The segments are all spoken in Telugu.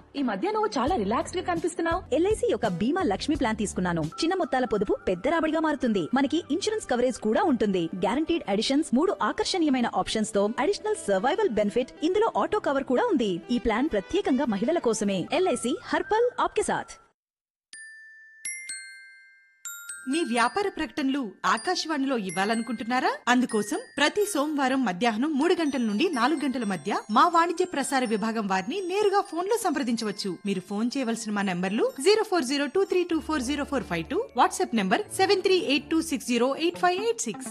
ఈ మధ్య నువ్వు చాలా రిలాక్స్డ్ గా కనిపిస్తున్నావు ఎల్ఐసి యొక్క బీమా లక్ష్మి ప్లాన్ తీసుకున్నాను చిన్న మొత్తాల పొదుపు పెద్ద రాబడిగా మారుతుంది మనకి ఇన్సూరెన్స్ కవరేజ్ కూడా ఉంటుంది గ్యారంటీడ్ అడిషన్స్ మూడు ఆకర్షణీయమైన ఆప్షన్స్ తో అడిషనల్ సర్వైవల్ బెనిఫిట్ ఇందులో ఆటో కవర్ కూడా ఉంది ఈ ప్లాన్ ప్రత్యేకంగా మహిళల కోసమే ఎల్ఐసి హర్పల్ ఆప్కే సాథ్ మీ వ్యాపార ప్రకటనలు ఆకాశవాణిలో ఇవ్వాలనుకుంటున్నారా అందుకోసం ప్రతి సోమవారం మధ్యాహ్నం మూడు గంటల నుండి నాలుగు గంటల మధ్య మా వాణిజ్య ప్రసార విభాగం వారిని నేరుగా ఫోన్ లో సంప్రదించవచ్చు మీరు ఫోన్ చేయవలసిన మా నంబర్లు zero four zero two three two four zero four five two WhatsApp number seven three eight two six zero eight five eight six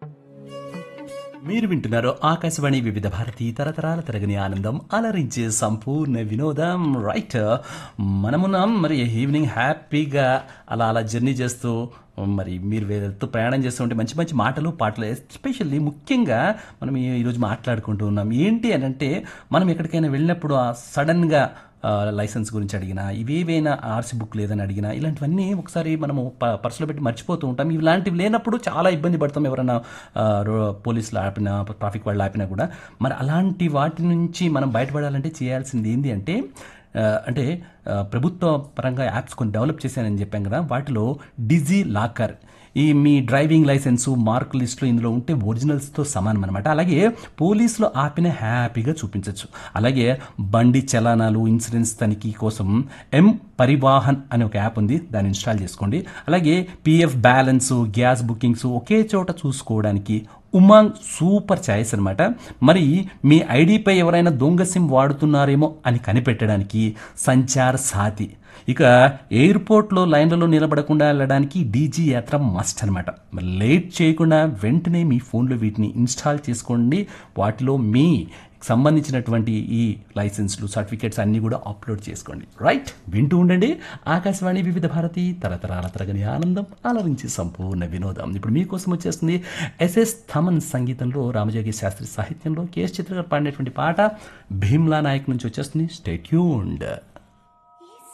మీరు వింటున్నారు ఆకాశవాణి వివిధ భారతి తరతరాల తరగని ఆనందం అలరించే సంపూర్ణ వినోదం రైట్ మనమున్నాం మరి ఈవినింగ్ హ్యాపీగా అలా అలా జర్నీ చేస్తూ మరి మీరు వెళ్తూ ప్రయాణం చేస్తూ ఉంటే మంచి మంచి మాటలు పాటలు ఎస్పెషల్లీ ముఖ్యంగా మనం ఈ- ఈరోజు మాట్లాడుకుంటూ ఉన్నాం ఏంటి అని అంటే మనం ఎక్కడికైనా వెళ్ళినప్పుడు ఆ సడన్గా ఆ, లైసెన్స్ గురించి అడిగినా ఇవేవైనా ఆర్సీ బుక్ లేదని అడిగినా ఇలాంటివన్నీ ఒకసారి మనము ప- పర్సులో పెట్టి మర్చిపోతూ ఉంటాం ఇలాంటివి లేనప్పుడు చాలా ఇబ్బంది పడతాం ఎవరైనా ఆ, రో- పోలీసులు ఆపినా ట్రాఫిక్ వాళ్ళు ఆపినా కూడా మరి అలాంటి వాటి నుంచి మనం బయటపడాలంటే చేయాల్సింది ఏంటి అంటే ఆ, అంటే ఆ, ప్రభుత్వ పరంగా యాప్స్ కొన్ని డెవలప్ చేశానని చెప్పాం కదా వాటిలో డిజీ లాకర్ ఈ మీ డ్రైవింగ్ లైసెన్సు మార్క్ లిస్టులో ఇందులో ఉంటే ఒరిజినల్స్తో సమానం అనమాట అలాగే పోలీసులు ఆపిన హ్యాపీగా చూపించవచ్చు అలాగే బండి చలానాలు ఇన్సూరెన్స్ తనిఖీ కోసం ఎం పరివాహన్ అనే ఒక యాప్ ఉంది దాన్ని ఇన్స్టాల్ చేసుకోండి అలాగే పిఎఫ్ బ్యాలెన్స్ గ్యాస్ బుకింగ్స్ ఒకే చోట చూసుకోవడానికి ఉమాంగ్ సూపర్ ఛాయిస్ అనమాట మరి మీ ఐడిపై ఎవరైనా దొంగ సిమ్ వాడుతున్నారేమో అని కనిపెట్టడానికి సంచార్ సాతి ఇక ఎయిర్పోర్ట్లో లైన్లలో నిలబడకుండా వెళ్ళడానికి డీజీ యాత్ర మస్ట్ అనమాట మరి లేట్ చేయకుండా వెంటనే మీ ఫోన్లో వీటిని ఇన్స్టాల్ చేసుకోండి వాటిలో మీ సంబంధించినటువంటి ఈ లైసెన్స్లు సర్టిఫికేట్స్ అన్నీ కూడా అప్లోడ్ చేసుకోండి రైట్ వింటూ ఉండండి ఆకాశవాణి వివిధ భారతి తరతరాల తరగని ఆనందం ఆలరించి సంపూర్ణ వినోదం ఇప్పుడు మీకోసం వచ్చేస్తుంది ఎస్ఎస్ థమన్ సంగీతంలో రామజోగి శాస్త్రి సాహిత్యంలో కేఎస్ చిత్ర గారు పాడినటువంటి పాట భీమ్లా నాయక్ నుంచి వచ్చేస్తుంది స్టేట్యూన్డ్